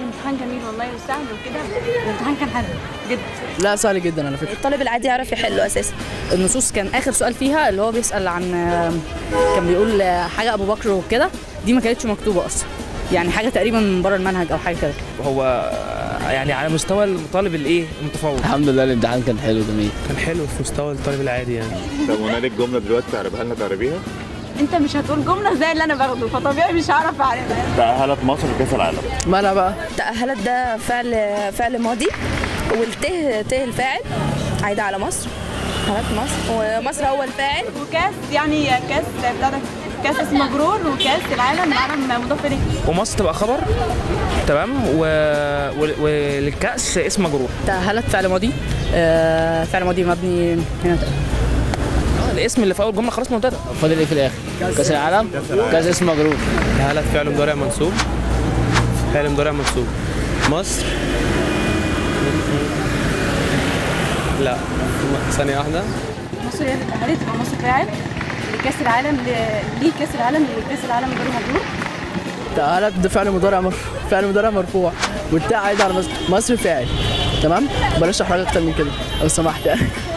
الامتحان جميل والله وسهل وكده الامتحان كان حلو جدا لا سهل جدا على فكره الطالب العادي يعرف يحله اساسا النصوص كان اخر سؤال فيها اللي هو بيسال عن كان بيقول حاجه ابو بكر وكده دي ما كانتش مكتوبه اصلا يعني حاجه تقريبا من بره المنهج او حاجه كده هو يعني على مستوى الطالب الايه المتفوق الحمد لله الامتحان كان حلو جميل كان حلو في مستوى الطالب العادي يعني طب ونادي الجمله دلوقتي تعرفها لنا تعرفيها انت مش هتقول جمله زي اللي انا باخده فطبيعي مش هعرف اعرفها تأهلت مصر لكأس العالم مالها بقى تأهلت ده فعل فعل ماضي والته ته الفاعل عايدة على مصر تأهلت مصر ومصر هو الفاعل وكاس يعني كاس بتاع ده كاس اسمه مجرور وكاس العالم العالم مضاف اليه ومصر تبقى خبر تمام و... و... وللكأس اسم مجرور تأهلت فعل ماضي آه، فعل ماضي مبني هنا آه، الاسم اللي في اول جمله خلاص مبتدا فاضل ايه في الاخر كاس العالم كاس اسم مجروب تأهلت فعل مضارع منصوب فعل مضارع منصوب مصر لا ثانية واحدة مصر هي اللي اتأهلت يبقى مصر فاعل لكاس العالم ل- ليه كاس العالم لكاس العالم غير مجرور تأهلت ده فعل مضارع مر... فعل مضارع مرفوع والتاء عايد على مصر مصر فاعل تمام بلاش احرج اكتر من كده لو سمحت يعني